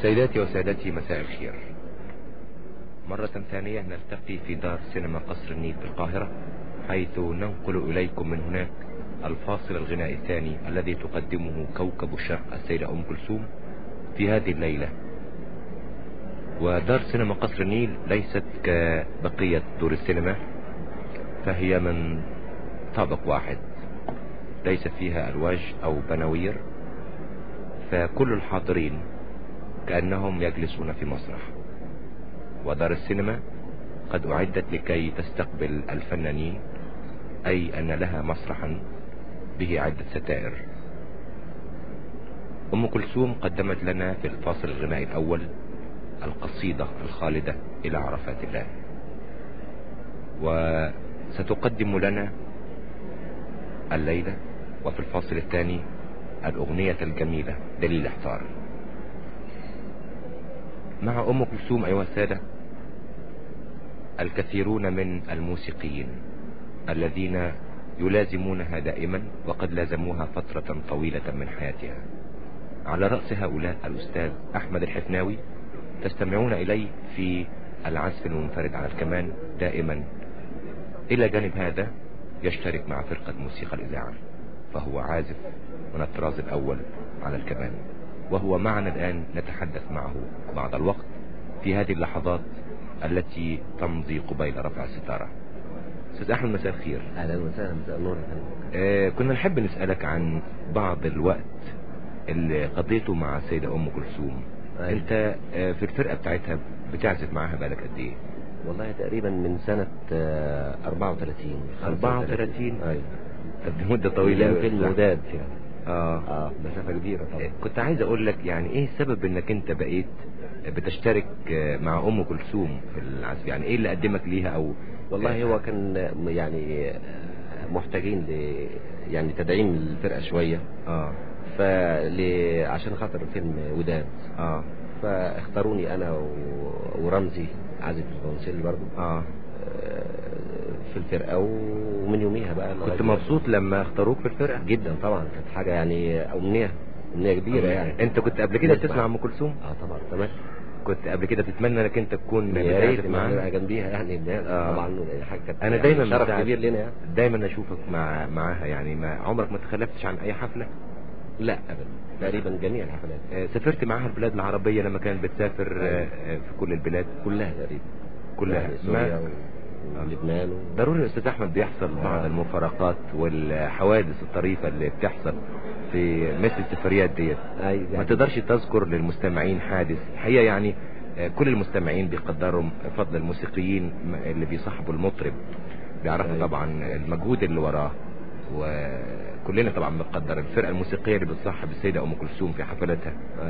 سيداتي وسادتي مساء الخير مرة ثانية نلتقي في دار سينما قصر النيل بالقاهرة حيث ننقل إليكم من هناك الفاصل الغنائي الثاني الذي تقدمه كوكب الشرق السيدة أم كلثوم في هذه الليلة ودار سينما قصر النيل ليست كبقية دور السينما فهي من طابق واحد ليس فيها ألواج أو بناوير فكل الحاضرين كأنهم يجلسون في مسرح ودار السينما قد أعدت لكي تستقبل الفنانين أي أن لها مسرحا به عدة ستائر أم كلثوم قدمت لنا في الفاصل الغنائي الأول القصيدة الخالدة إلى عرفات الله وستقدم لنا الليلة وفي الفاصل الثاني الأغنية الجميلة دليل احتار مع أم كلثوم أيها السادة الكثيرون من الموسيقيين الذين يلازمونها دائما وقد لازموها فترة طويلة من حياتها على رأس هؤلاء الأستاذ أحمد الحفناوي تستمعون إليه في العزف المنفرد على الكمان دائما إلى جانب هذا يشترك مع فرقة موسيقى الإذاعة فهو عازف من الطراز الأول على الكمان وهو معنا الآن نتحدث معه بعض الوقت في هذه اللحظات التي تمضي قبيل رفع الستارة أستاذ أحمد مساء الخير أهلا وسهلا مساء النور آه كنا نحب نسألك عن بعض الوقت اللي قضيته مع السيدة أم كلثوم أيوة. أنت آه في الفرقة بتاعتها بتعزف معاها بالك قد إيه؟ والله تقريبا من سنة آه، 34 34 أيوة طب دي مدة طويلة أيام أوي. فيلم وداد يعني آه اه مسافة كبيرة آه، طبعا كنت عايز اقول لك يعني ايه السبب انك انت بقيت بتشترك آه، مع ام كلثوم في العزف يعني ايه اللي قدمك ليها او والله هو كان يعني آه، محتاجين ل يعني تدعيم الفرقة شوية اه فل عشان خاطر فيلم وداد اه فاختاروني انا و... ورمزي عازف الفرنسيل برضو اه آه، في الفرقة ومن يوميها بقى كنت لغاية مبسوط لما اختاروك في الفرقة جدا طبعا كانت حاجة يعني أمنية أمنية كبيرة يعني انت كنت قبل كده نسمع. بتسمع ام كلثوم اه طبعا تمام كنت قبل كده تتمنى انك انت تكون يا ريت بتعزف ما معاها نبقى جنبيها يعني آه. طبعا حاجة كانت انا يعني دايما شرف بتاع- كبير لنا يعني دايما اشوفك مع معاها يعني ما عمرك ما تخلفتش عن اي حفلة لا أبدا تقريبا جميع الحفلات آه، سافرت معاها البلاد العربية لما كانت بتسافر آه، آه، في كل البلاد كلها تقريبا كلها يعني ما- سوريا و- ولبنان و... ضروري يا استاذ احمد بيحصل بعض آه. المفارقات والحوادث الطريفة اللي بتحصل في مثل السفريات ديت أي ما تقدرش تذكر للمستمعين حادث الحقيقة يعني آه، كل المستمعين بيقدروا فضل الموسيقيين م- اللي بيصاحبوا المطرب بيعرفوا أيوة. طبعا المجهود اللي وراه وكلنا طبعا بنقدر الفرقة الموسيقية اللي بتصاحب السيدة أم كلثوم في حفلاتها أي.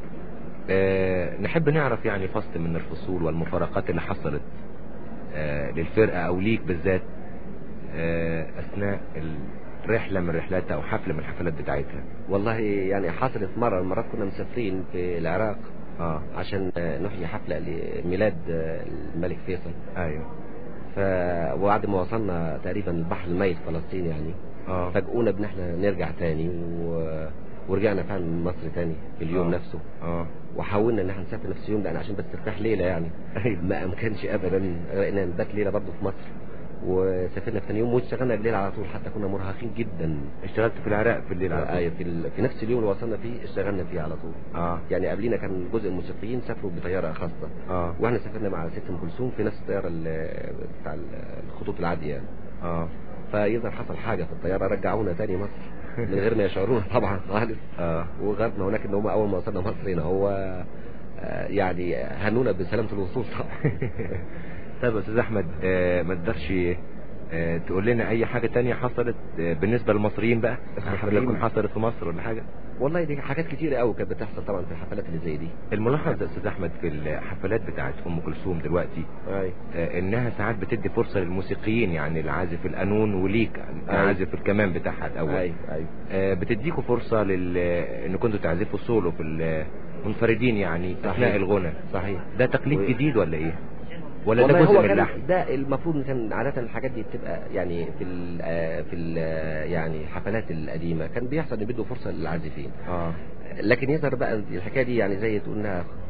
آه، نحب نعرف يعني فصل من الفصول والمفارقات اللي حصلت آه، للفرقة او ليك بالذات آه، اثناء الرحلة من رحلاتها او حفلة من الحفلات بتاعتها والله يعني حصلت مرة مرات كنا مسافرين في العراق اه عشان آه، نحيي حفلة لميلاد آه، الملك فيصل ايوه ف وبعد ما وصلنا تقريبا البحر الميت فلسطين يعني اه فاجئونا بان احنا نرجع تاني و... ورجعنا فعلا من مصر تاني في اليوم آه. نفسه اه وحاولنا ان احنا نسافر نفس اليوم لان عشان بس ترتاح ليله يعني ايوه ما امكنش ابدا غير ان نبات ليله برضه في مصر وسافرنا في تاني يوم واشتغلنا بالليل على طول حتى كنا مرهقين جدا اشتغلت في العراق في الليل على طول. آه، في, ال... في نفس اليوم اللي وصلنا فيه اشتغلنا فيه على طول اه يعني قبلينا كان جزء الموسيقيين سافروا بطياره خاصه اه واحنا سافرنا مع ست ام كلثوم في نفس الطياره ال- بتاع الخطوط العاديه يعني اه فيظهر حصل حاجة في الطيارة رجعونا تاني مصر من غير ما يشعرونا طبعا خالص اه وغربنا هناك ان هم اول ما وصلنا مصر هنا هو آه، يعني هنونا بسلامة الوصول طبعا طيب يا استاذ احمد آه، ما تقدرش آه، تقول لنا اي حاجة تانية حصلت آه، بالنسبة للمصريين بقى حفلة المصريين. تكون حصلت في مصر ولا حاجة والله دي حاجات كتيرة قوي كانت بتحصل طبعا في الحفلات اللي زي دي الملاحظ يا استاذ احمد في الحفلات بتاعت ام كلثوم دلوقتي اي آه، انها ساعات بتدي فرصة للموسيقيين يعني العازف القانون وليك عازف الكمان بتاعها الاول اي اي آه، بتديكوا فرصة لل ان كنتوا تعزفوا سولو في المنفردين يعني صحيح. اثناء الغنى صحيح ده تقليد و- جديد ولا ايه ولا ده والله جزء هو من كان اللحن ده المفروض إن كان عادة الحاجات دي بتبقى يعني في ال في ال يعني الحفلات القديمة كان بيحصل ان بيدوا فرصة للعازفين اه لكن يظهر بقى الحكايه دي يعني زي تقول انها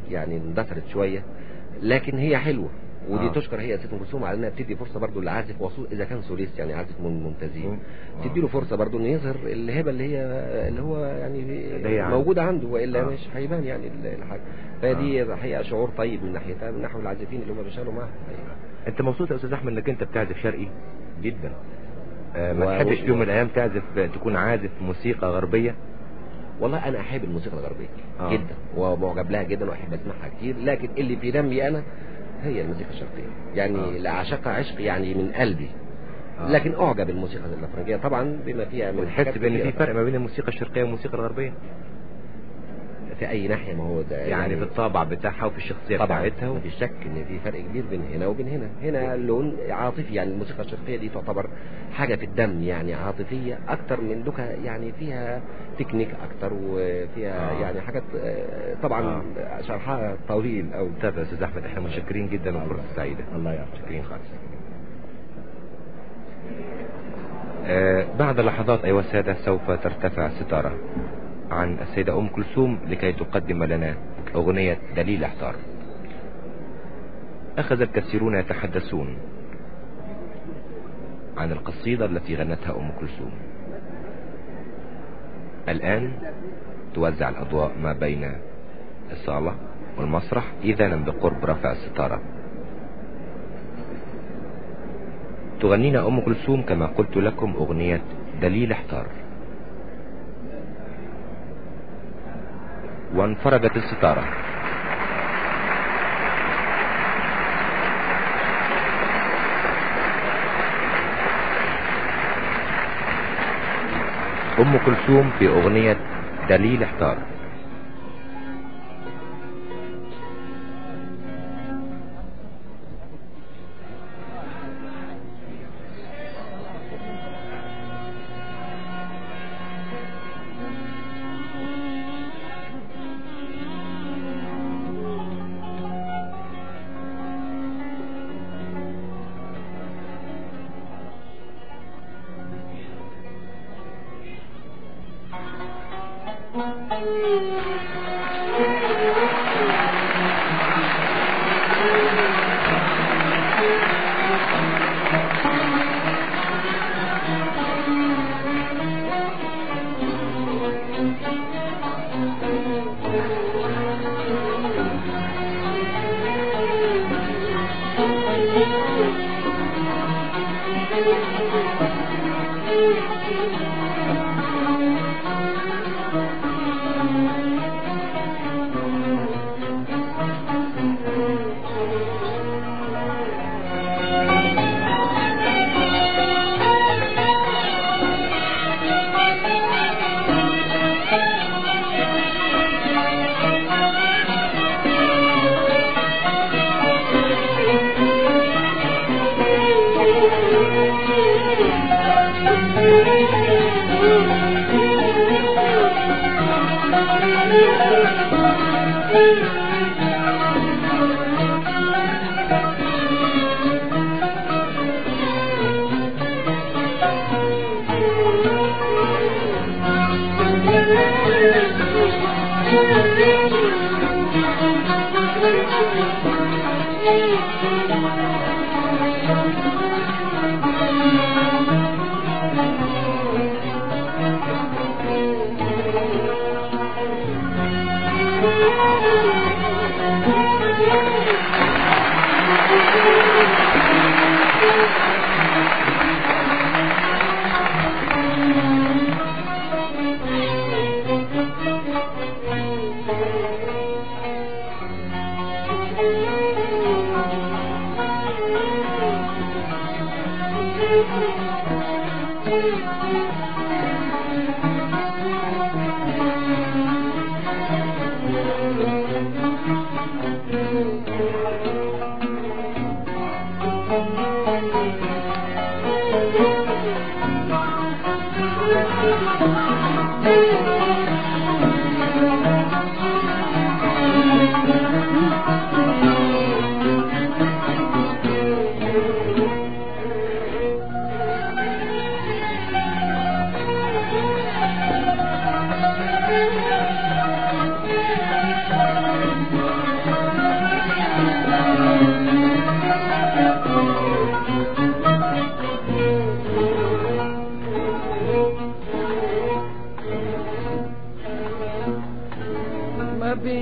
يعني اندثرت شويه لكن هي حلوه ودي آه. آه. تشكر هي ست ام كلثوم على انها بتدي فرصه برضو للعازف وصول اذا كان سوليست يعني عازف من- ممتازين مم. آه. تدي له فرصه برضو انه يظهر الهبه اللي هي اللي هو يعني اللي هي عنده. موجوده عنده والا آه. مش هيبان يعني ال- الحاجه فدي الحقيقه شعور طيب من ناحيتها من نحو العازفين اللي هم بيشتغلوا معاها الحقيقة. انت مبسوط يا استاذ احمد انك انت بتعزف شرقي جدا آه، ما و- تحبش في يوم من و- الايام تعزف تكون عازف موسيقى غربيه والله انا احب الموسيقى الغربيه آه. آه. جدا ومعجب لها جدا واحب اسمعها كتير لكن اللي في دمي انا هي الموسيقى الشرقيه يعني آه. آه. لا اعشقها عشق يعني من قلبي آه. آه. لكن اعجب بالموسيقى الافرنجيه طبعا بما فيها من وتحس حاجات بان كتيرة في فرق ما بين الموسيقى الشرقيه والموسيقى الغربيه في اي ناحيه ما هو ده يعني في الطابع بتاعها وفي الشخصيه طبعا بتاعتها ما فيش شك ان في فرق كبير بين هنا وبين هنا هنا لون عاطفي يعني الموسيقى الشرقيه دي تعتبر حاجه في الدم يعني عاطفيه اكتر من دوكا يعني فيها تكنيك اكتر وفيها آه. آه. يعني حاجات آه، طبعا آه. آه. شرحها طويل او طيب يا استاذ احمد احنا متشكرين جدا وفرصه سعيده الله يعافيك متشكرين خالص آه بعد لحظات أيها السادة سوف ترتفع ستارة عن السيدة أم كلثوم لكي تقدم لنا أغنية دليل احتار أخذ الكثيرون يتحدثون عن القصيدة التي غنتها أم كلثوم الآن توزع الأضواء ما بين الصالة والمسرح إذنا بقرب رفع الستارة تغنينا أم كلثوم كما قلت لكم أغنية دليل احتار وانفرجت الستارة أم كلثوم في أغنية دليل احتار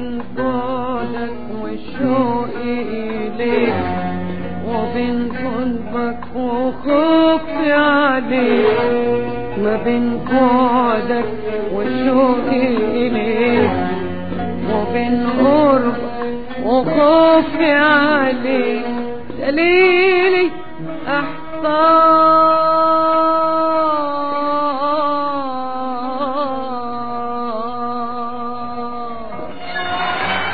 بين بعدك وشوقي إليك وبين قلبك وخوفي عليك ما بين بعدك وشوقي إليك وبين قربك وخوفي عليك دليلي احتار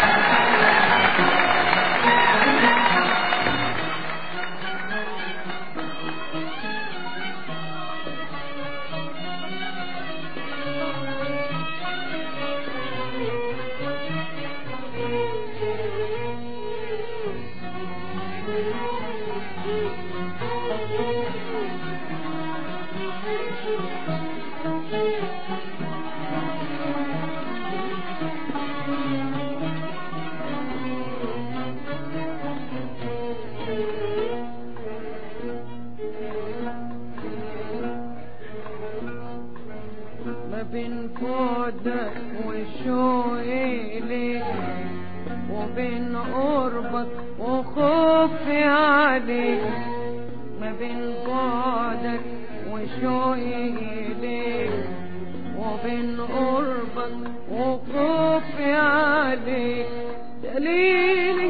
ما بين بعدك وشوقي ليك وبين قربك وخوفي عليك ما بين بعدك وشوقي ليك وبين قربك وخوفي عليك دليلي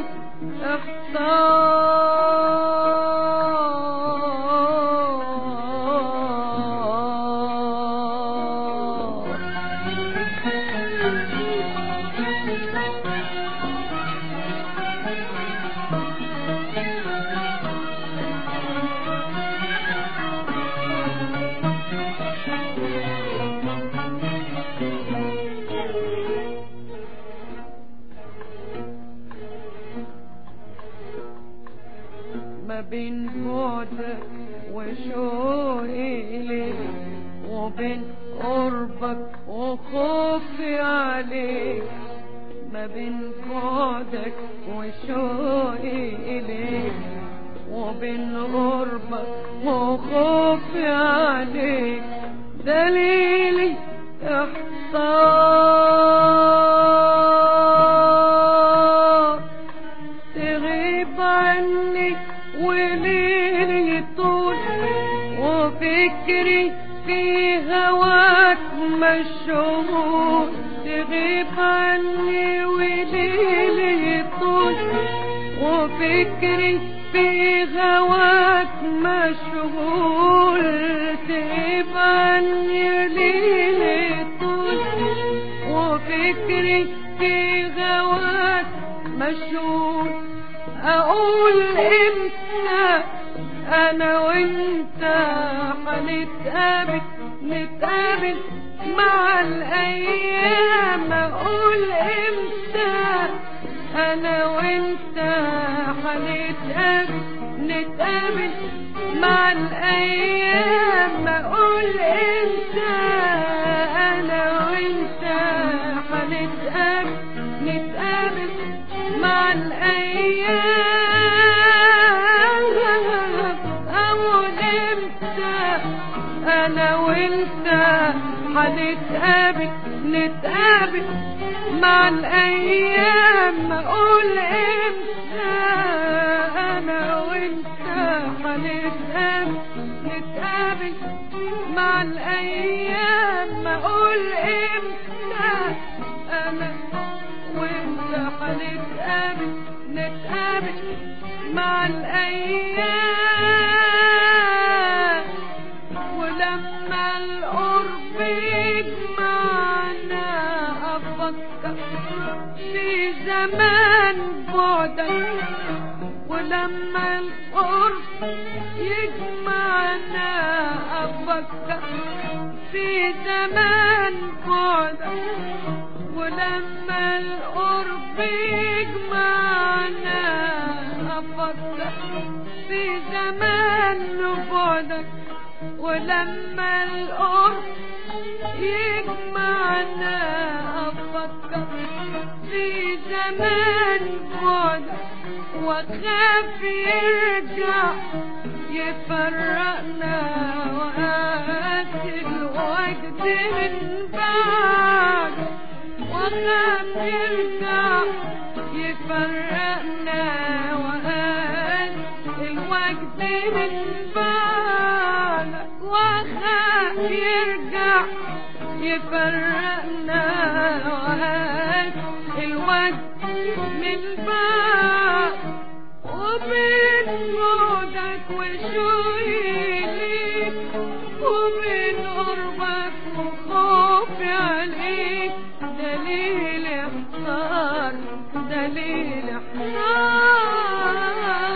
اختار ما بين بعدك وشوقي إليك وبين قربك وخوفي عليك ما بين بعدك وشوقي إليك وبين قربك وخوفي عليك دليلي احتار تغيب عني وليلي طول وفكري في هواك مشغول تغيب عني وليلي طول وفكري في هواك مشغول تغيب عني ليلي طول وفكري في هواك مشغول اقول امتى انا وانت هنتقابل نتقابل مع الايام اقول امتى انا وانت هنتقابل نتقابل مع الايام اقول امتى انا وانت هنتقابل نتقابل مع الايام اقول امتى انا وانت هنتقابل نتقابل مع الايام اقول امتى انا وانت هنتقابل نتقابل مع الايام اقول امتى انا وانت هنتقابل نتقابل مع الايام ولما القرب يجمعنا افكر في زمان بعدك ولما القرب يجمعنا افكر في زمان بعدك ولما القرب يجمعنا افكر في زمان بعدك ولما القرب يجمعنا افكر في زمان بعدك واخاف يرجع يفرقنا وقاتل وجد من بعد وخاف يرجع يفرقنا وهات الوقت من بعد وبين بعدك وشوقي ليك ومن قربك وخوفي عليك دليل احتار دليل احتار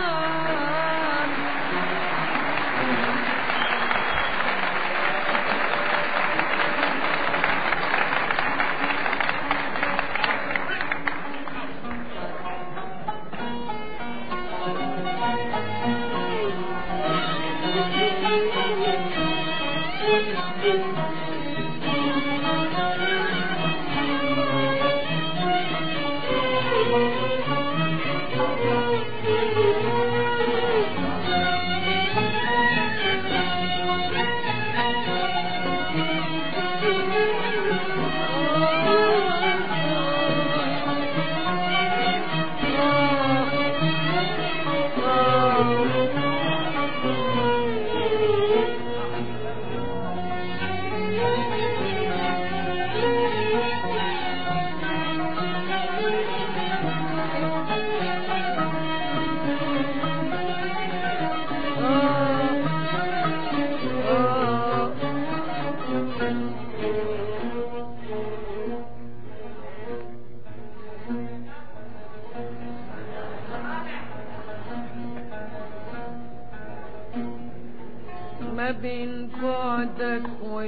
ما بين بعدك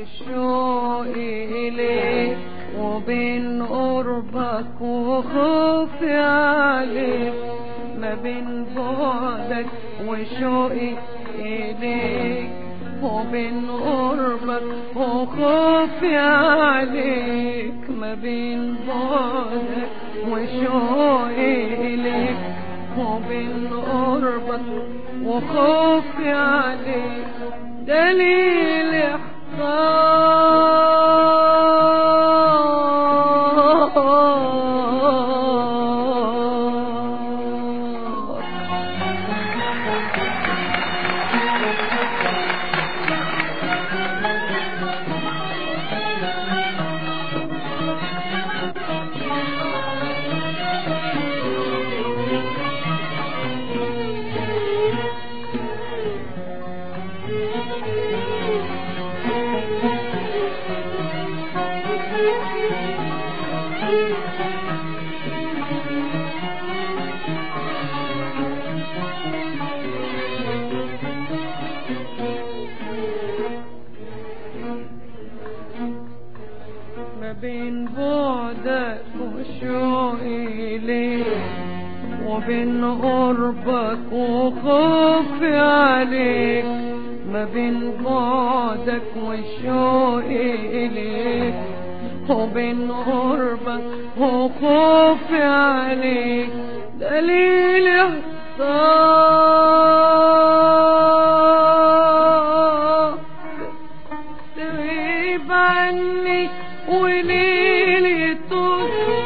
وشوقي إليك وبين قربك وخوفي عليك ما بين بعدك وشوقي إليك وبين قربك وخوفي عليك ما بين بعدك وشوقي إليك وبين قربك وخوفي عليك دليل احتار ما بين بعدك وشوقي ليك وبين قربك وخوفي عليك ما بين بعدك وشوقي ليك وبين قربك وخوفي عليك دليل احتار تغيب عني وليلي طول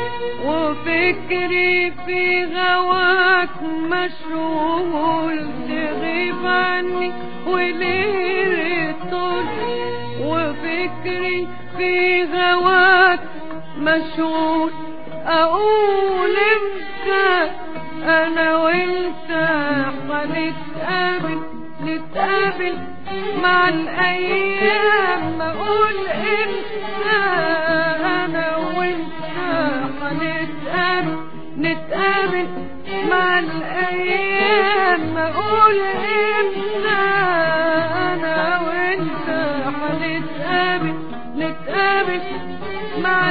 وفكري في غواك مشغول تغيب عني وليلي طول وفكري في غواك مشغول اقول امتى انا وانت هنتقابل نتقابل مع الايام اقول امتى انا وانت هنتقابل نتقابل مع الايام اقول امتى انا وانت هنتقابل نتقابل مع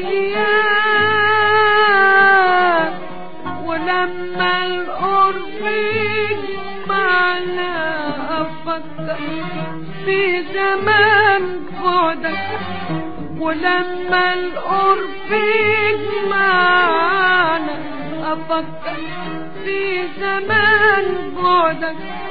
الايام ولما القرب يجمعنا افكر في زمان بعدك ولما القرب يجمعنا افكر في زمان بعدك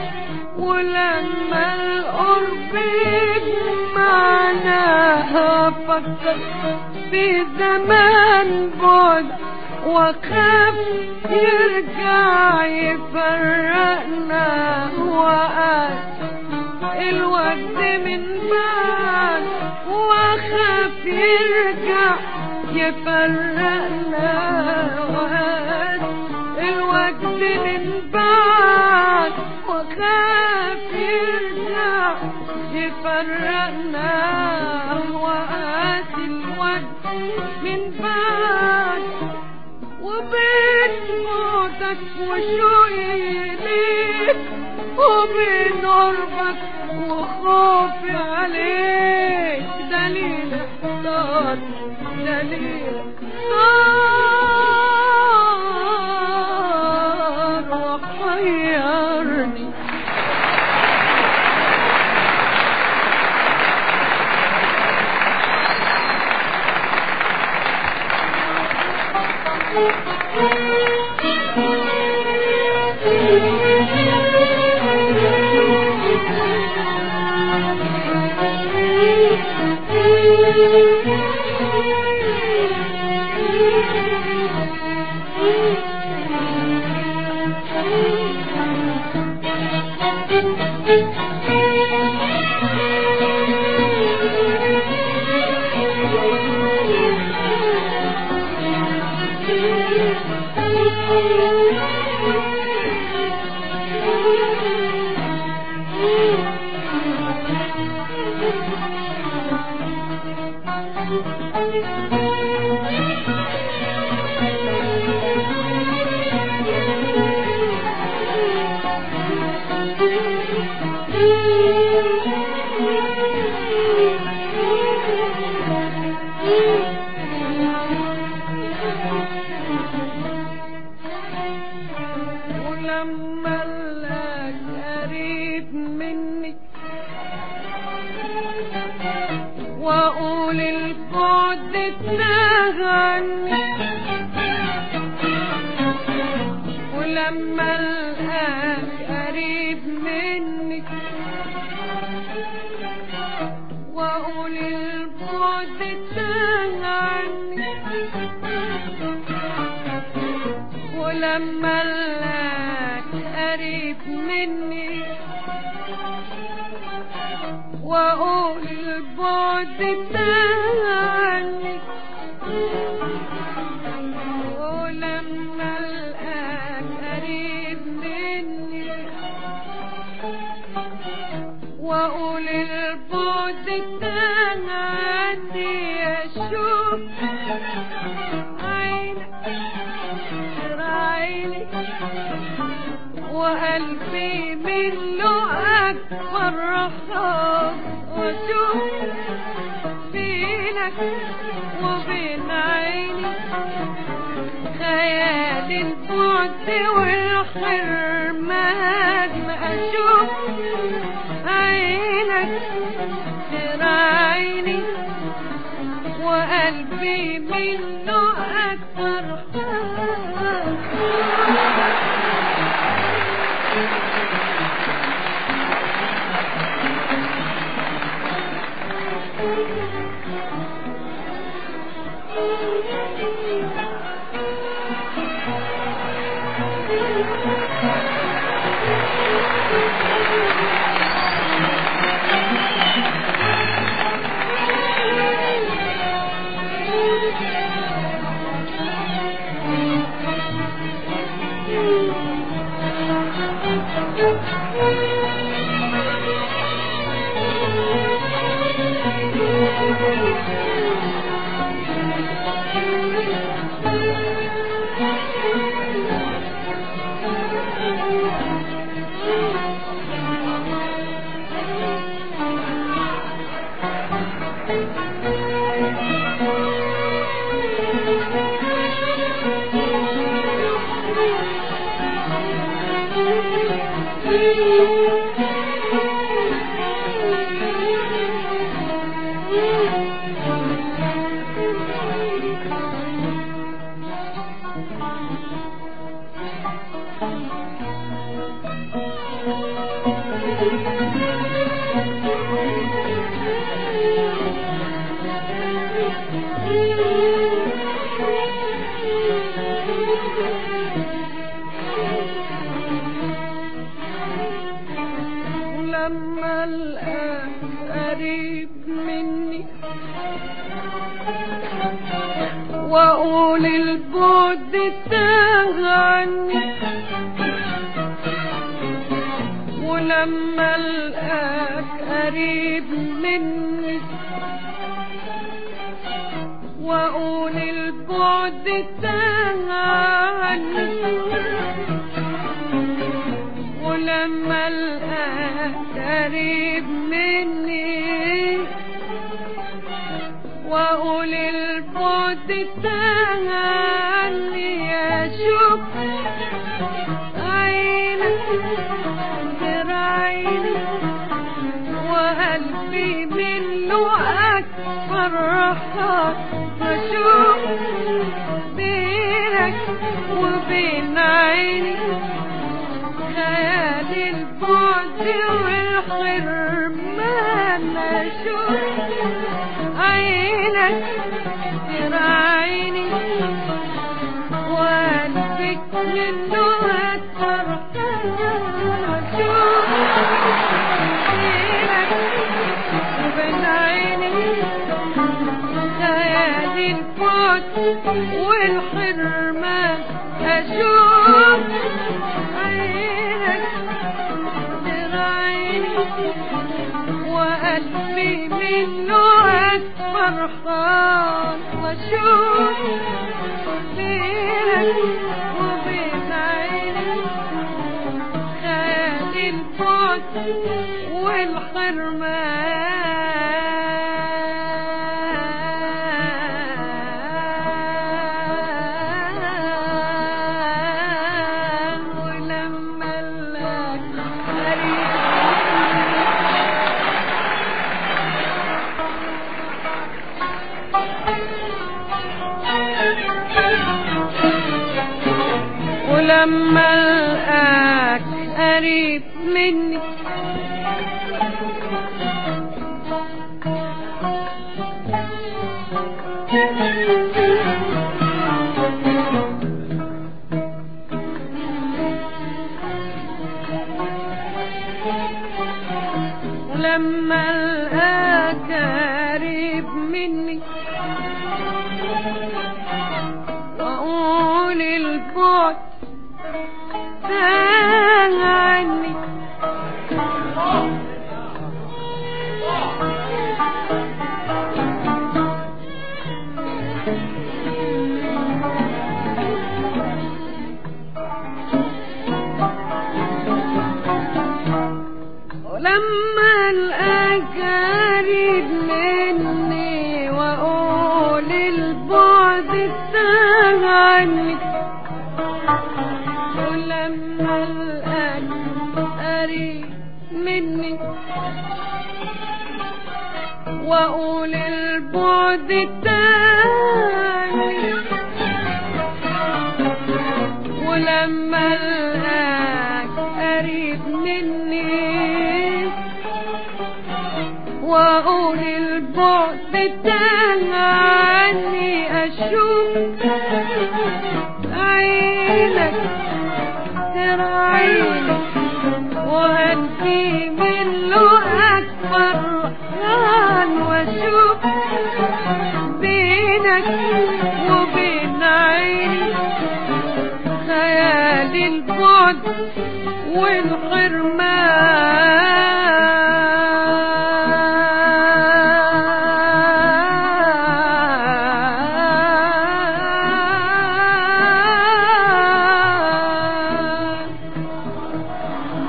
ولما القرب يجمعنا افكر في زمان بعدك واخاف يرجع يفرقنا وقت الوقت من بعد واخاف يرجع يفرقنا وهات الوجد من بعد وخاف يرجع يفرقنا وهات الوجد من بعد وبين موتك وشوقي ليك وبين قربك وخوفي عليك دليل احتار دليل احتار وحيرني ولما الاقيك قريب مني واقول البعد تغني ولما القاك قريب مني واقول البعد تغني ولما القاك قريب مني واقول البعد تاني ولما القاك قريب مني واقول البعد تاني اشوف عينك سر عيني وقلبي منه أكبر رخاص وأشوف بينك وبين عيني خيال البعد والحرمان ما أشوف عينك سر عيني وقلبي منه أكبر ولما القاك قريب مني عني ولما القاك قريب مني واقول البعد تاه عني ولما القاك قريب مني واقول البعد تاه عني اشوف عينك غير عيني وقلبي منه اكبر فرحان واشوف بينك وبين عيني خيال البعد والحرمان اشوف عينك غير عيني وقلبك منه اكبر اشوف بينك وبين عيني خيال البعد والحرمان اشوف عينك غير عيني وقلبي منه اكبر خان واشوف بينك وبين عيني خيال البعد والحرمان ولما لك قريب ولما القاك قريب مني ولما القاك قريب مني واقول البعد تاه عني ولما القاك قريب مني واقول البعد تاه عني ولما القاك قريب مني واقول البعد تاني ولما القاك قريب مني واقول البعد تاني عني اشوف عينك ترى عينك وقلبي منه اكبر رهان واشوف بينك وبين عيني خيال البعد والحرمان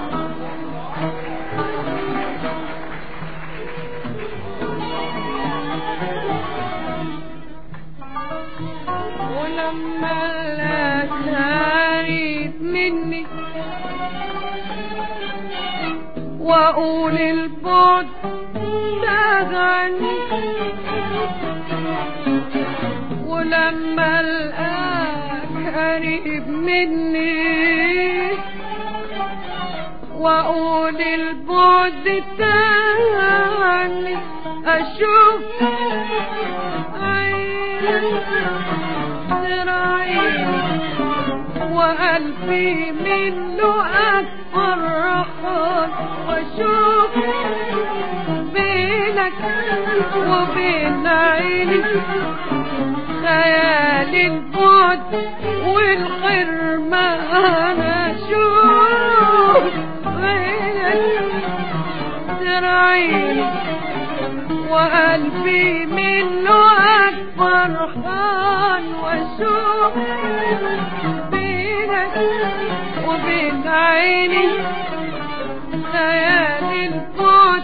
ولما لا قريب مني واقول البعد تاه عني ولما القاك قريب مني واقول البعد تاه عني اشوف عينك ترى عيني وقلبي منه اكبر رحال واشوف بينك وبين عيني خيال البعد والحرمان وبين عيني خيال البعد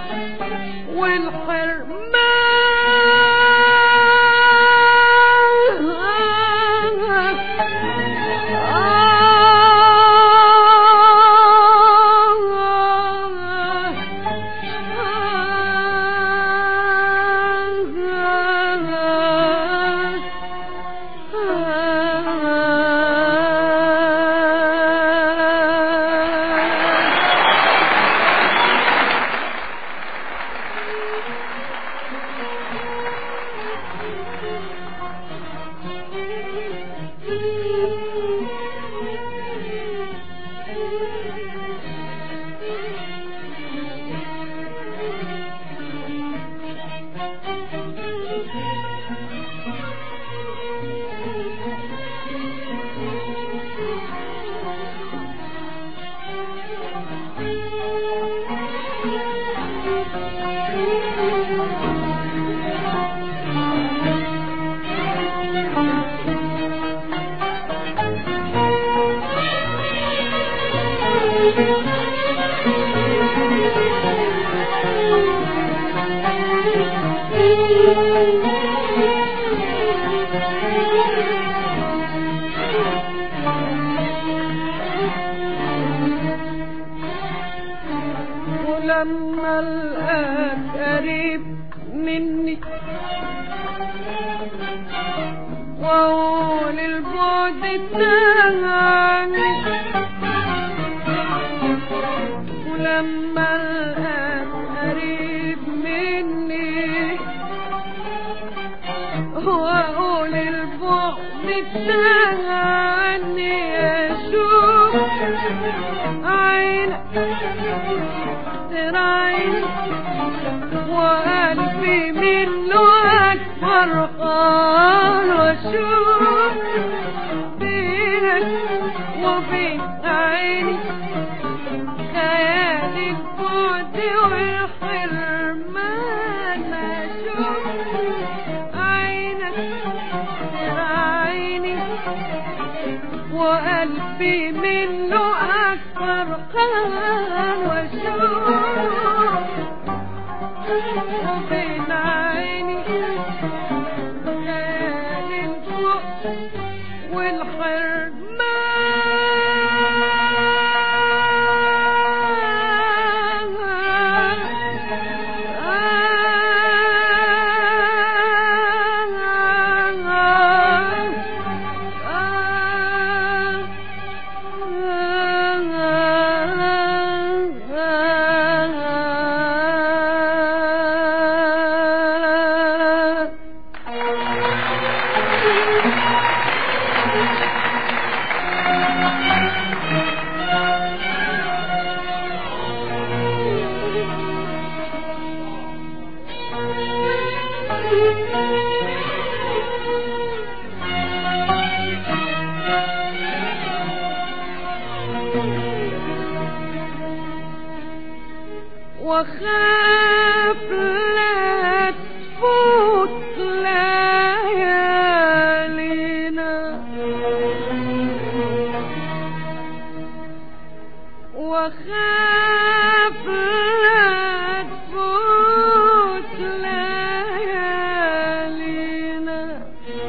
والحرمان ولما الآن قريب مني وأقول البعد تاني ولما الآن قريب مني وأقول البعد تاني أشوف عينك تراعي وقلبي منه أكبر قال وأشوف بينك وبين عيني خيال البعد والحرمان أشوف عينك تراعيني وقلبي منه أكبر قال وأشوف وبين عيني خيال الفوق والحرمان وخاف لا تفوت ليالينا وخاف لا تفوت ليالينا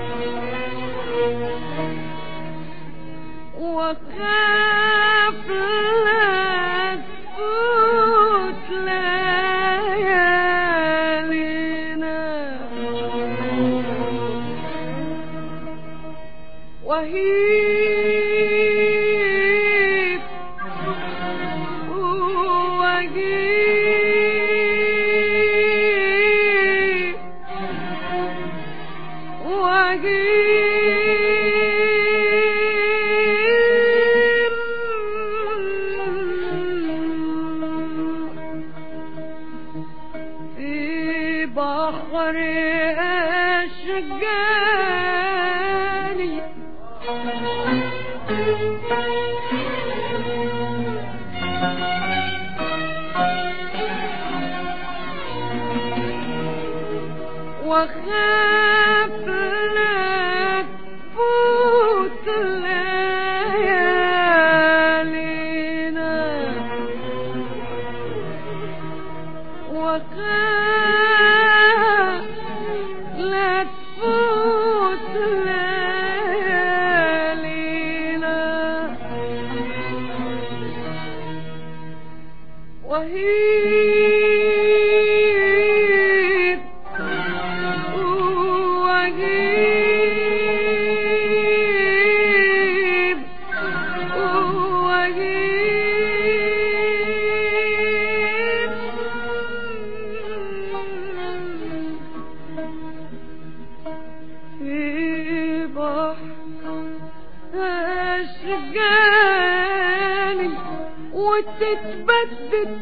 وخاف لا تفوت ليالينا وهيب وجيب وجيب في بحر أشجاني وخاف لا تفوت ليالينا وهيب وهيب وهيب في بحر أشجاني وتتبدد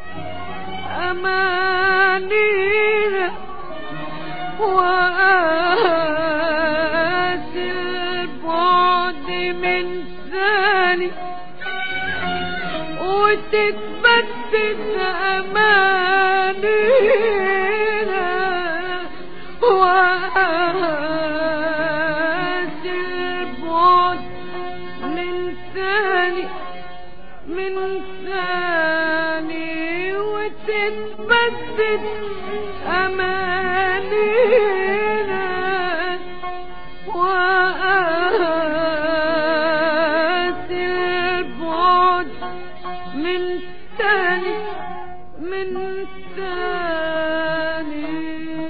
أمانينا وآسي البعد من ثاني وتتبدد أمانينا وآسي البعد من ثاني من ثاني وتتبدد أمانينا وآسي البعد من ثاني من ثاني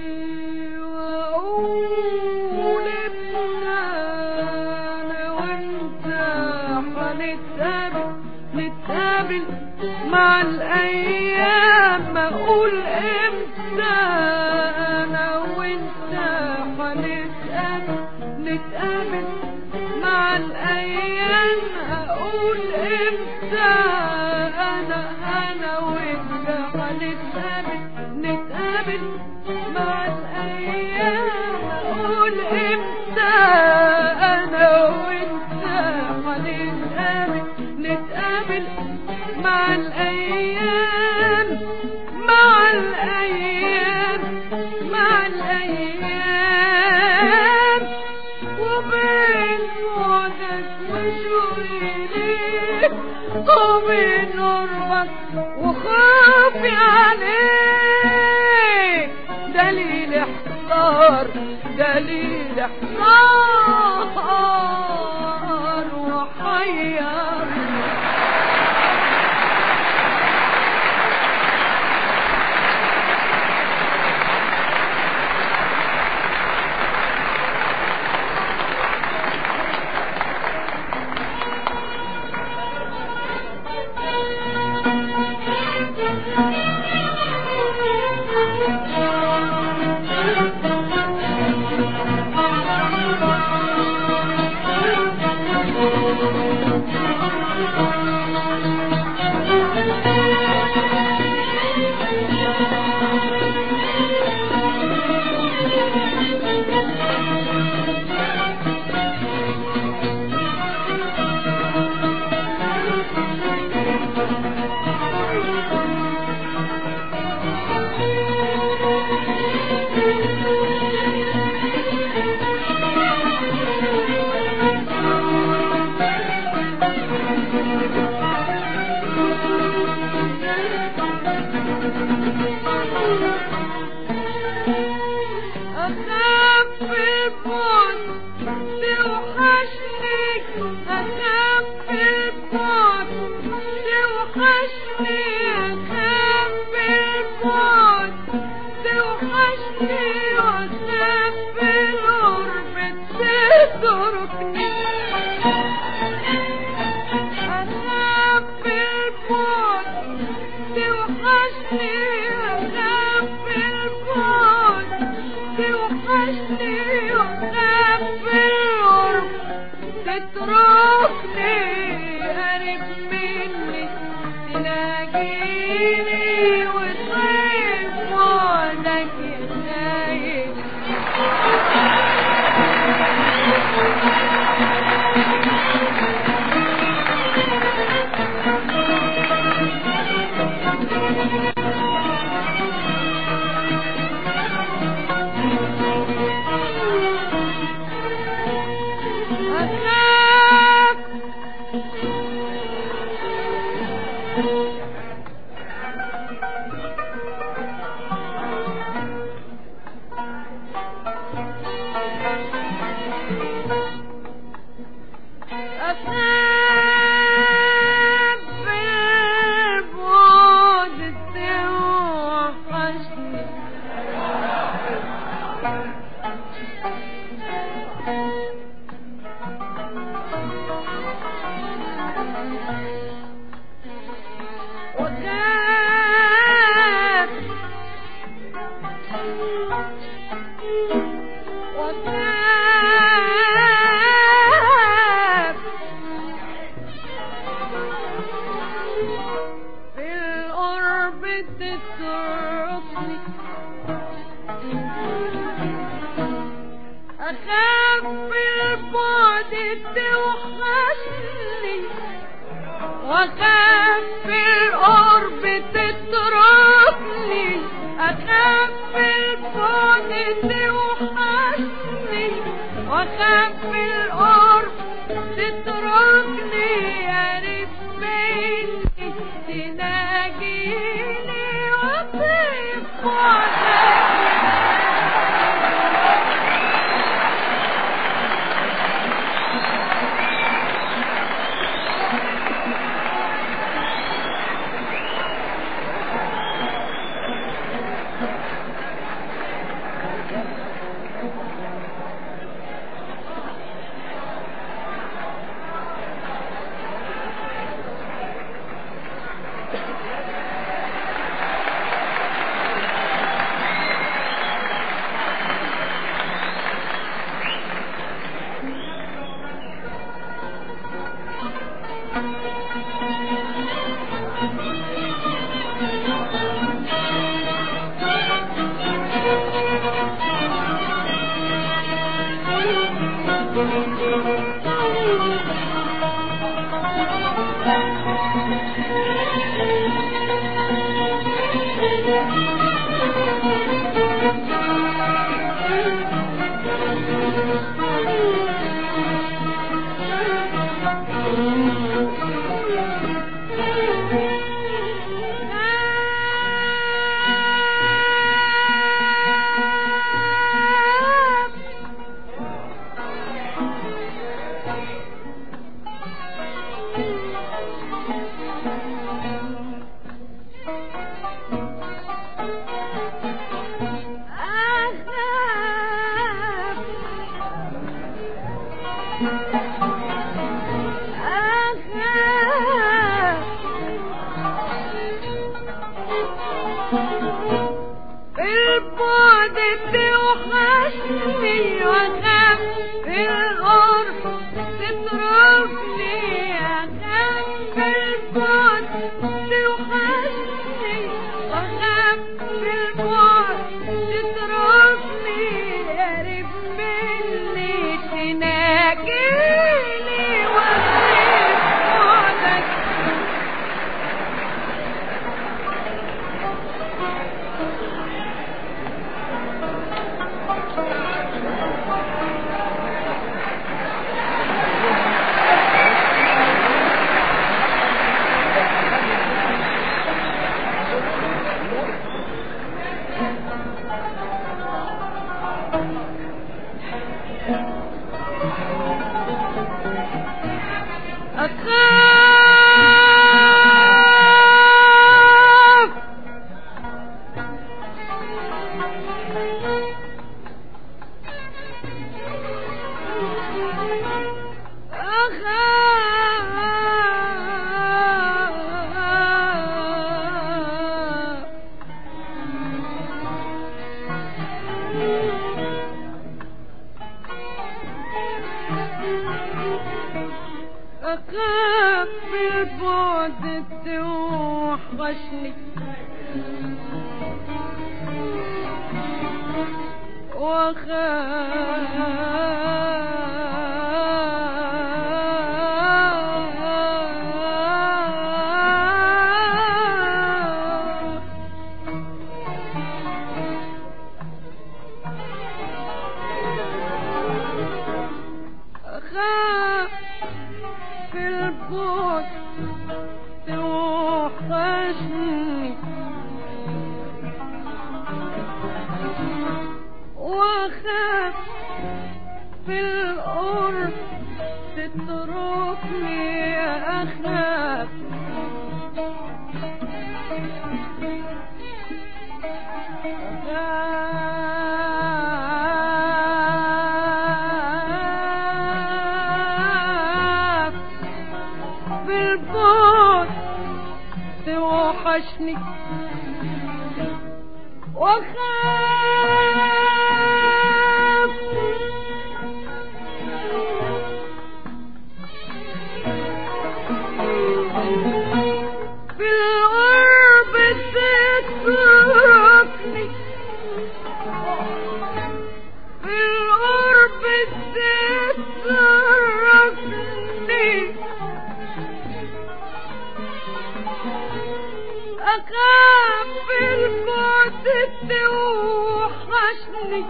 وأقول إننا أنا وأنت هنتقابل نتقابل مع الأيام أقول إمتى أنا وأنت هنتقابل نتقابل مع الأيام أقول إمتى أنا أنا وأنت هنتقابل نتقابل مع الأيام أقول إمتى أنا وأنت هنتقابل نتقابل مع الأيام مع الأيام مع الأيام وبين بعدك وشوقي وبين قربك وخوفي عليك دليل احتار دليل احتار وحير أخاف البعد توحشني أخاف البعد توحشني أخاف البعد توحشني وأخاف القرب تتركني أخاف البعد توحشني أخاف البعد توحشني وأخاف القرب تتركني قريب مني تلاقيني وتغيب بعدك يا أخاف أخاف البعد وخاف وخاف في القرب تتركني أخاف بالبعد توحشني وأخاف بالقرب تتركني أخاف بالبعد توحشني وأخاف بالقرب تتركني قريب مني تناجيني وأطيب بعدك البعد توحشني واخاف القرب تتركني اخاف البعد توحشني واخاف البعد تتركني قريب مني تناجيني واطيب بعدك أخاف أخاف أخاف بالبعد توحشني وخاف أخاف في البعد توحشني وأخاف في القرب تتركني أخاف أخاف في البعد توحشني وخاف في الغرب تتركني في الغرب تتركني أخاف في البعد توحشني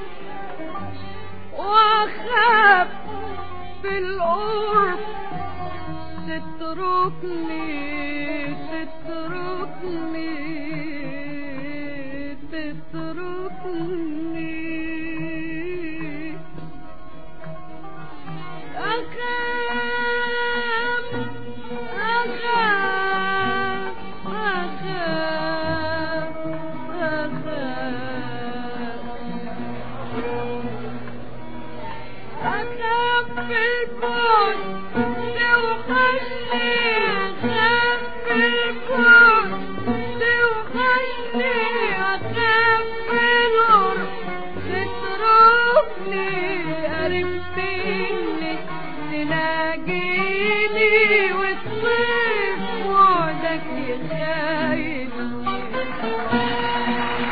وأخاف في القرب تتركني تتركني تتركني أخاف أخاف أخاف أخاف أخاف في البعد توحشني أخاف في البعد توحشني أخاف في القرب تتركني قريب مني تناجيني وتصيب وعدك يخايفني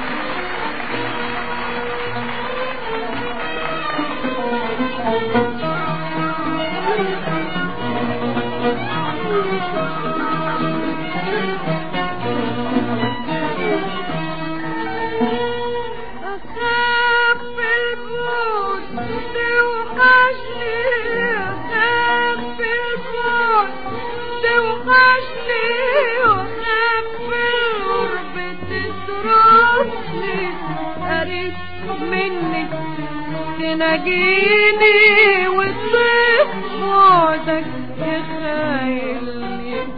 أخاف في البعد توحشني أخاف في البعد توحشني وأخاف في القرب تتركني قريب مني تناجيني وتصيب بعدك يخايلني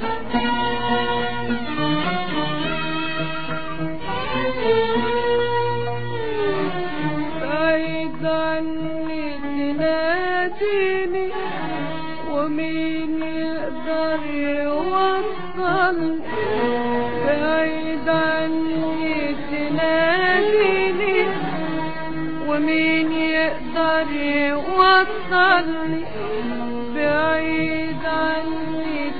بعيد عني تناديني ومين يقدر يوصل بعيد عني تناديني ومين يقدر يوصلني بعيد عني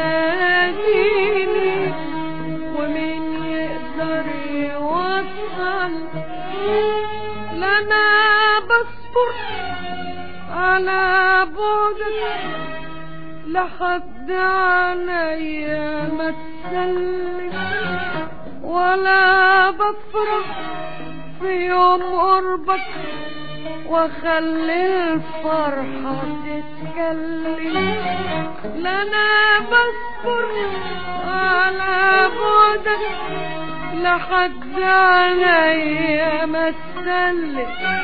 تناديني ومين يقدر يوصل لنا بصبر على بعدك لحد عليا ما تسلم ولا بفرح في يوم قربك واخلي الفرحة تتكلم لنا بصبر على بعدك لحد عليا ما تسلم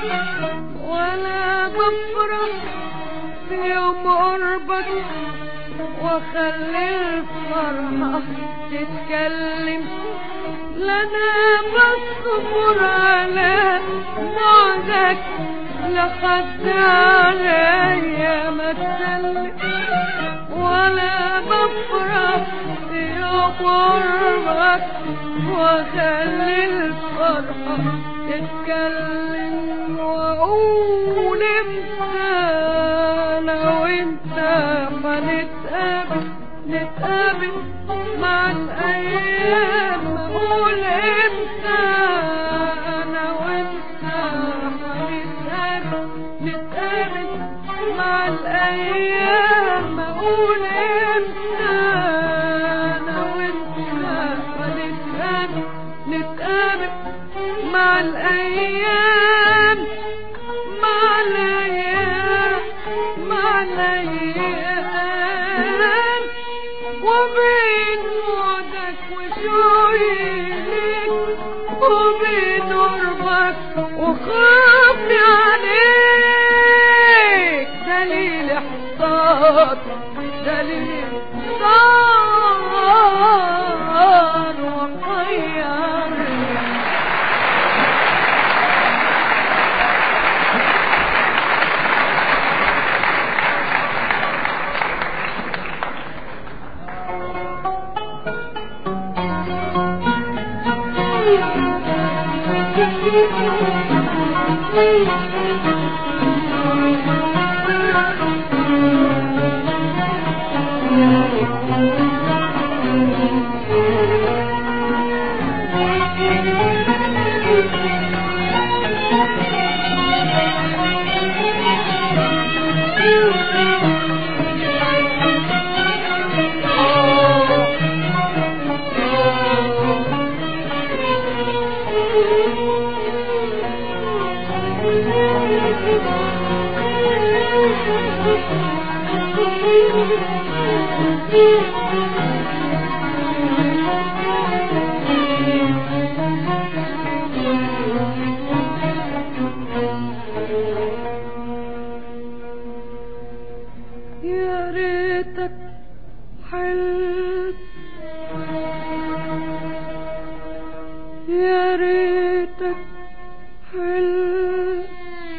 ولا بفرح في يوم قربك واخلي الفرحة تتكلم لنا بصبر على بعدك لحد عليا ما تسلم ولا بفرح في قربك واخلي الفرحة تتكلم واقول امتى انا وانت هنتقابل نتقابل مع الايام اقول امتى انا وانت هنتقابل نتقابل مع الايام اقول امتى انا وانت هنتقابل نتقابل مع الايام مع الايام مع الايام وبين وعدك وشوقي ليك وبين قربك وخوفي عليك دليل احتار دليل احتار وحيرني يا ريتك حلت يا ريتك حلت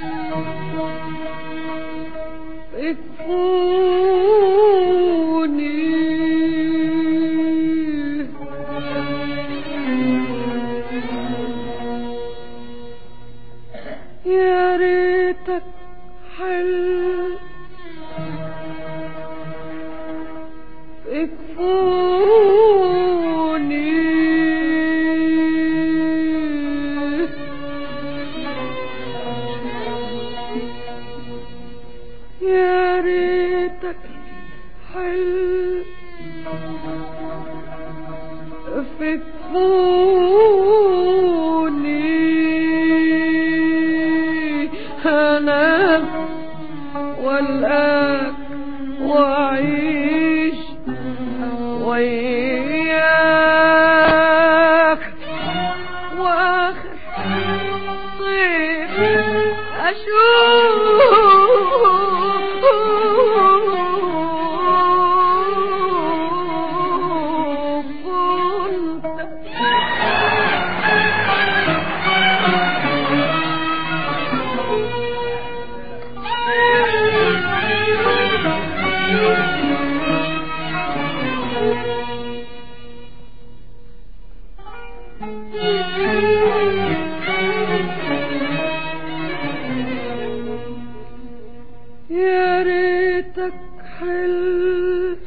اكفوني يا ريتك حلت اكفوني يا ريتك حل فكفوني انا والآك وأعيش وياك وآخر صيف أشوف يا ريتك حل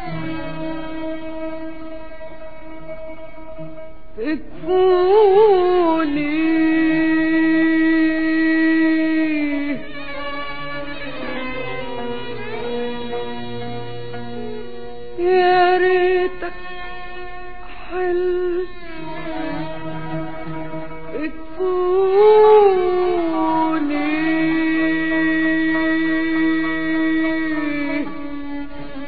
تكفوني يا ريتك حل تكفوني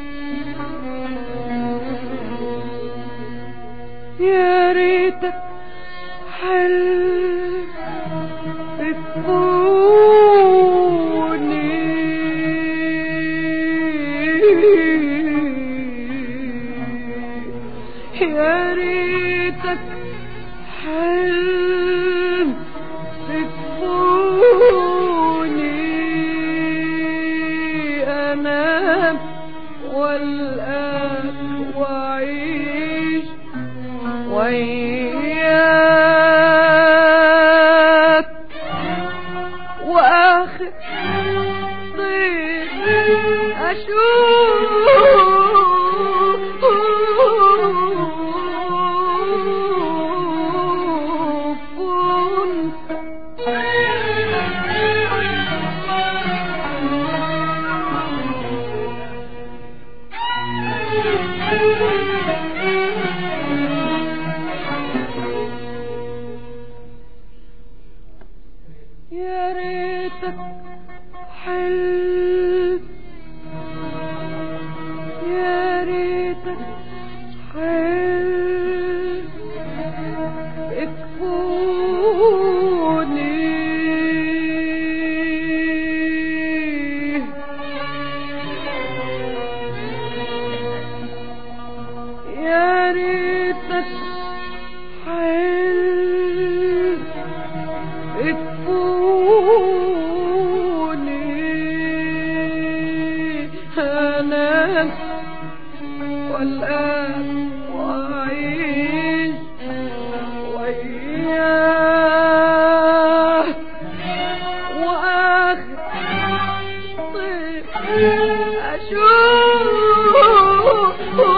يا ريتك حل تكفوني يا ريتك حل تكفوني أنام والآن وأعيش وياك وآخر ضيف أشوف وانت يا ريتك حل يا ريتك حل اكفوني يا ريتك حل اكفوني انا والآن وأعيش وياه وآخر طيب أشوف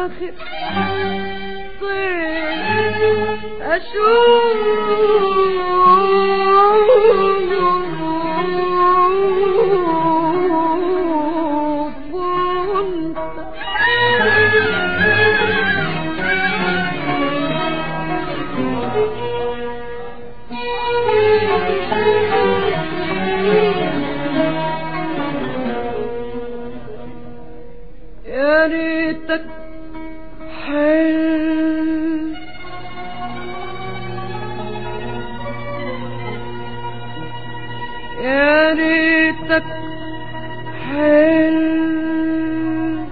واخر طير أشوف يا ريتك حلم يا ريتك حلم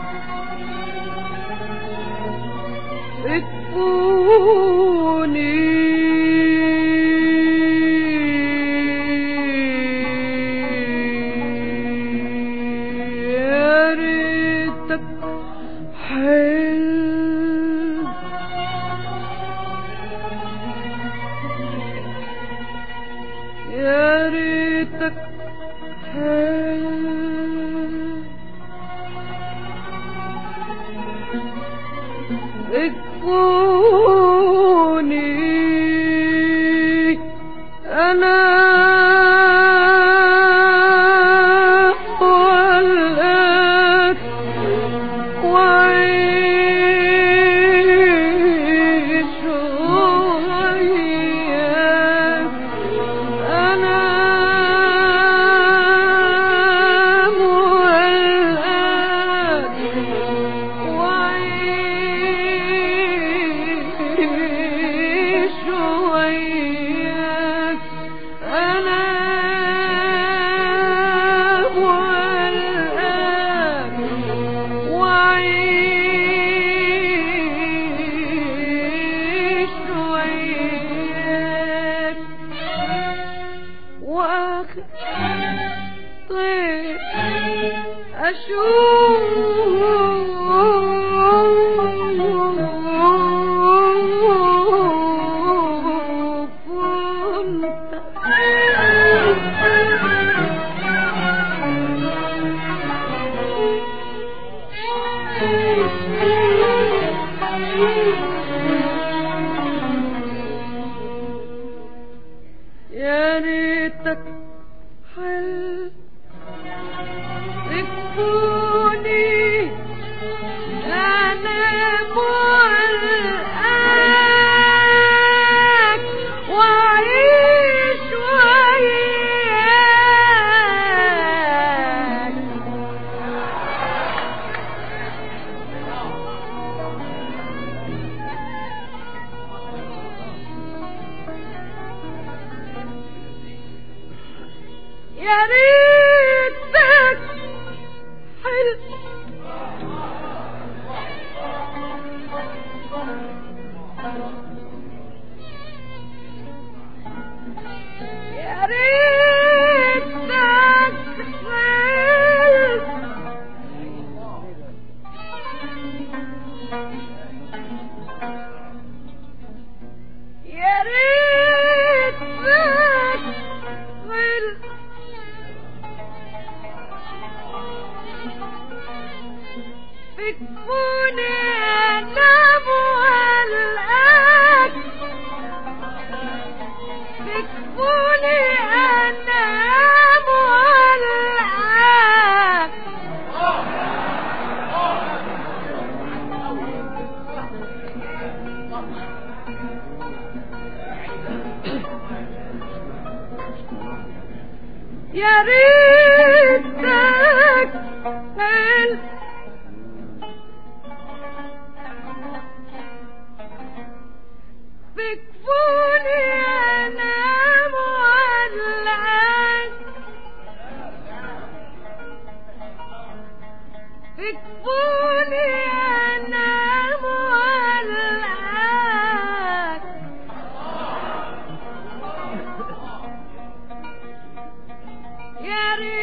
تكوني يا ريتك حلم يا ريتك حلم تكوني أنا والأك وعيش وياك أنا والأك وعيش وياك أنا والأك وعيش وياك واخر طير أشوف يا ريتك حل تكوني أنا ملقاك وأعيش وياك يا ريتك حلو يا ريتك حلو يا ريتك حلو بتكوني أنا مولعك بتكوني أنا مولعك يا ريتك حلو بكفوني انا مولعك بكفوني انا مولعك يا ريت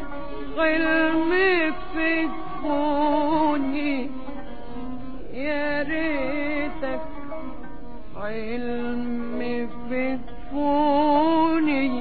حلمي في كوني يا ريتك حلمي في كوني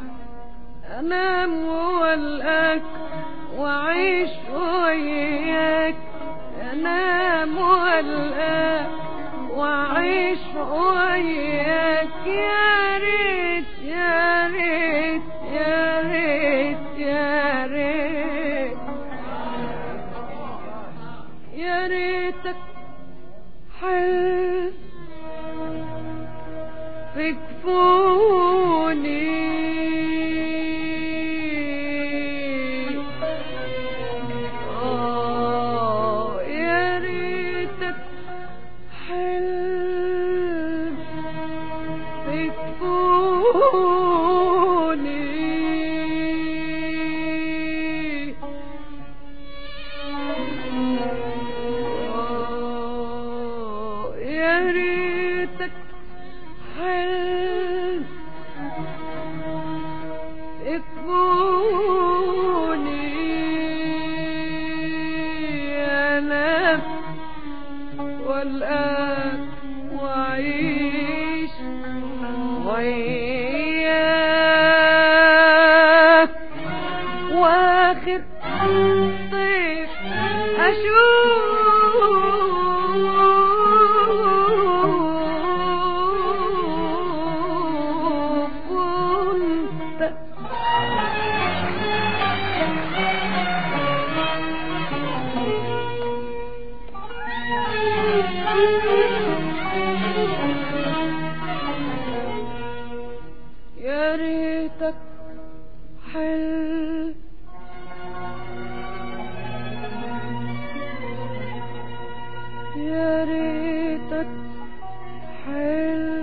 انام والقاك واعيش وياك انام والقاك واعيش وياك يا ريت يا ريت يا ريت يا ريت يا ريتك حلم في كفوني آه يا ريتك حلم في كفوني آه يا ريتك حلم اكفوني انا والآن وعيش وياك واخر طيف اشوف وانت يا ريتك حل يا ريتك حل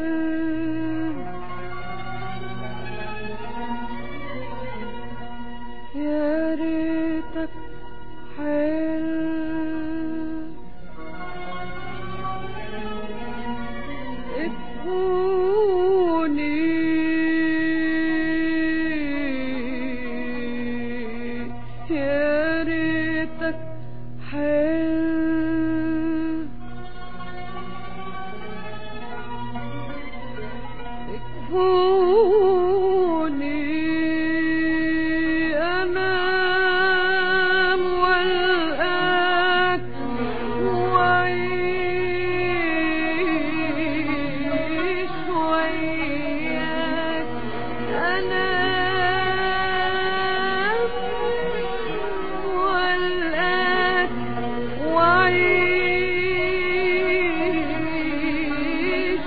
يا ريتك حل اكفوني يا ريتك حل اكفوني انام والآك وعيش وياك انام والآك وعيش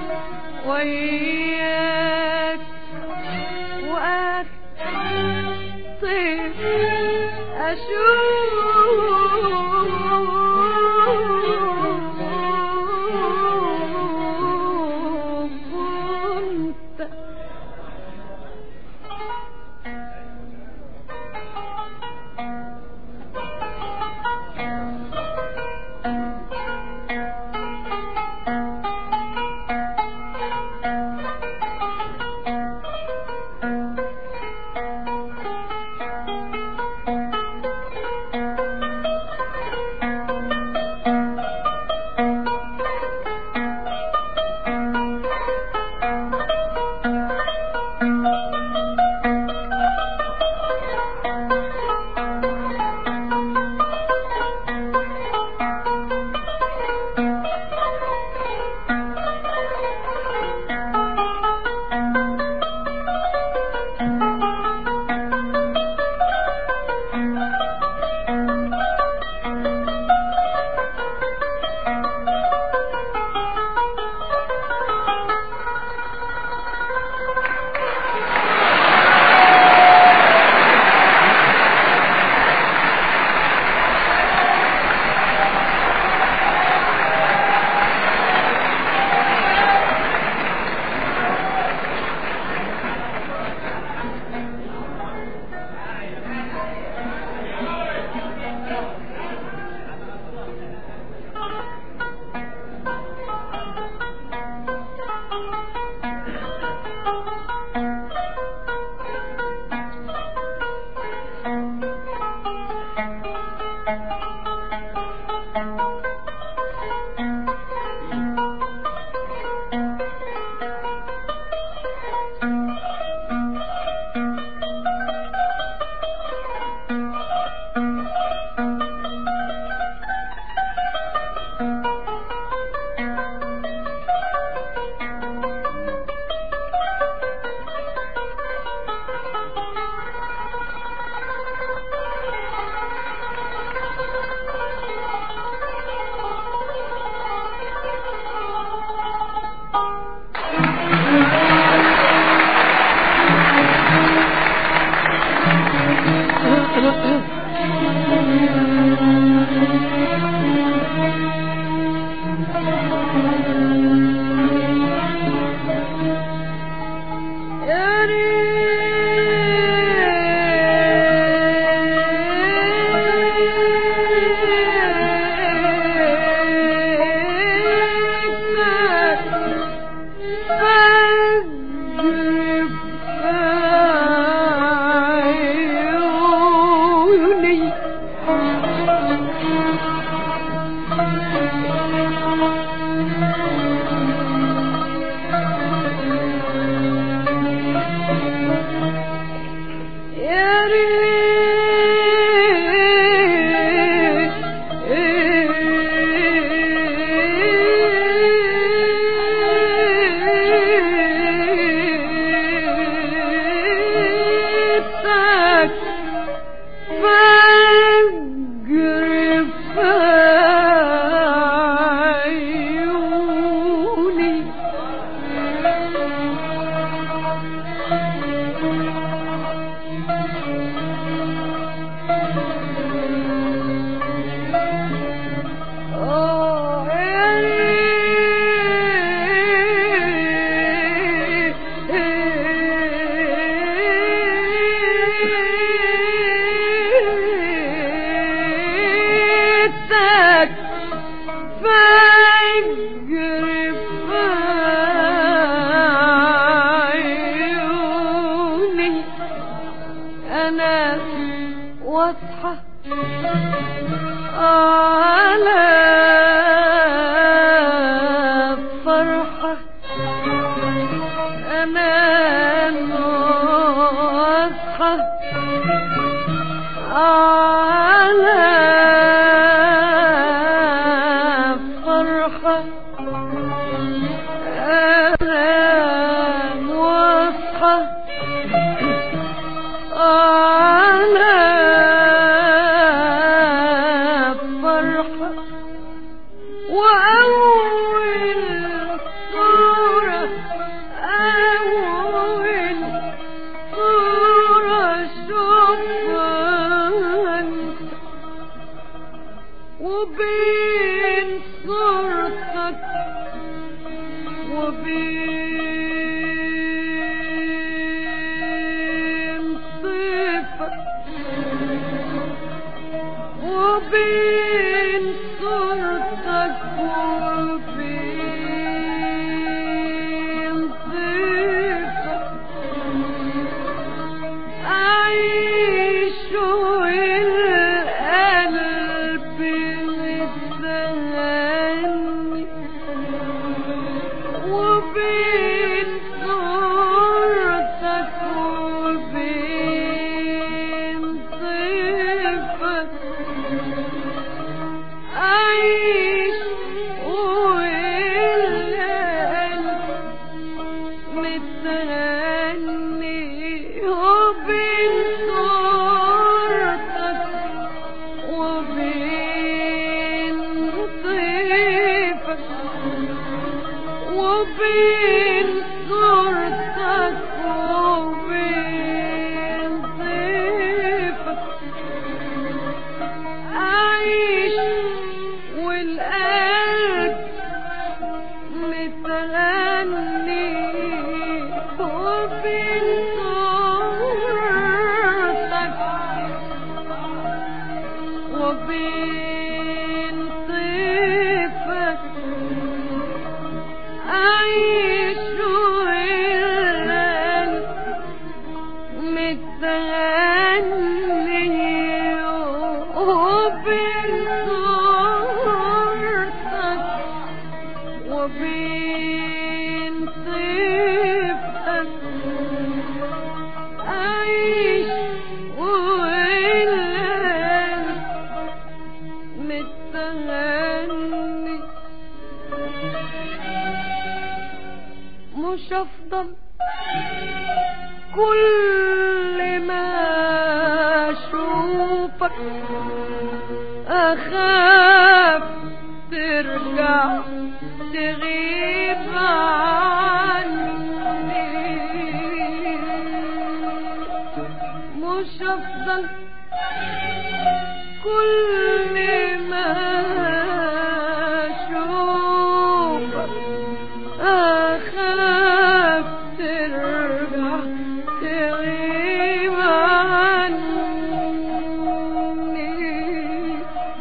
وياك وأكتب أشوف وانت واصحى على فرحة انام واصحى على فرحة انام واصحى على فرحة وأول صورة أول صورة أشوفها أنت وبين صورتك وبين صفك وبين صورتك وبين صفك أعيش والقلب متهني وبين صورتك وبين صفك أعيش والقلب متهني وبين صورتك وبين طيفك وبين صورتك وبين طيفك أعيش والقلب متغني وبين صورتك وبين طيفك أعيش والقلب متغني وبين صورتك وبين طيبتك أعيش والقلب متغني مش أفضل كل ما أشوفك أخاف ترجع تغيب عني مش أفضل كل ما أشوفك أخاف ترجع تغيب عني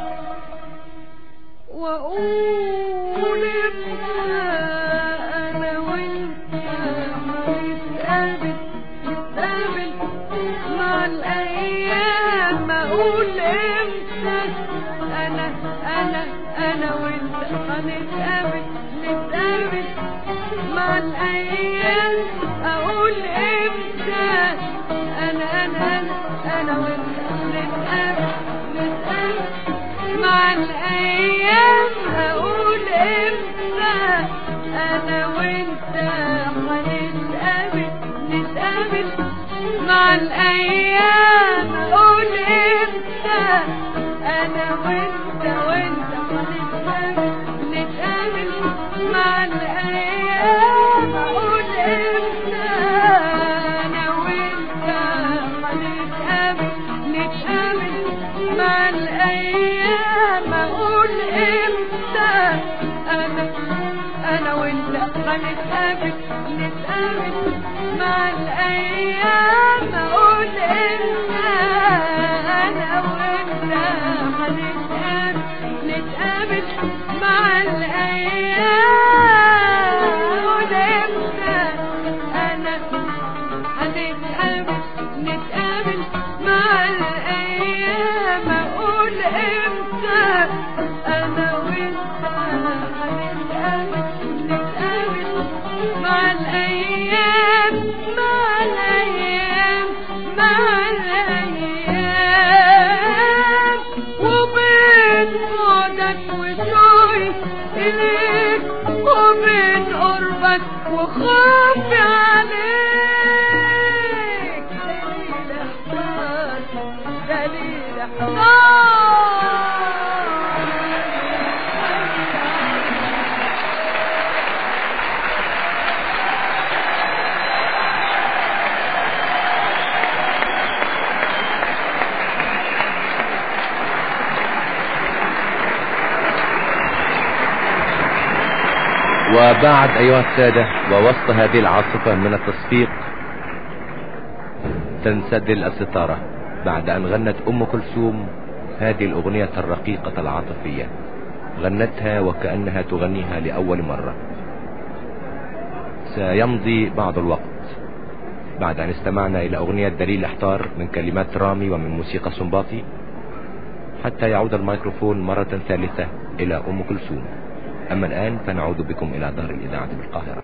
وأقول إمتى أنا وأنت هنتقابل نتقابل مع الأيام أقول إمتى أنا أنا أنا وأنت هنتقابل نتقابل مع الأيام أقول إمتى أنا أنا أنا أنا وأنت نتقابل نتقابل مع الأيام أقول إمتى أنا وأنت هنتقابل نتقابل مع الأيام أقول إمتى أنا وأنت وأنت هنتقابل نتقابل مع الأيام أقول إمتى أنا وأنت هنتقابل نتقابل مع الأيام أقول إمتى أنا أنا وأنت هنتقابل نتقابل مع الأيام أقول إمتى أنا وأنت هنتقابل نتقابل مع الأيام أقول إمتى أنا هنتقابل نتقابل مع الأيام وبعد أيها السادة ووسط هذه العاصفة من التصفيق تنسدل الستارة بعد أن غنت أم كلثوم هذه الأغنية الرقيقة العاطفية غنتها وكأنها تغنيها لأول مرة سيمضي بعض الوقت بعد أن استمعنا إلى أغنية دليل احتار من كلمات رامي ومن موسيقى سنباطي حتى يعود الميكروفون مرة ثالثة إلى أم كلثوم أما الآن فنعود بكم إلى دار الإذاعة بالقاهرة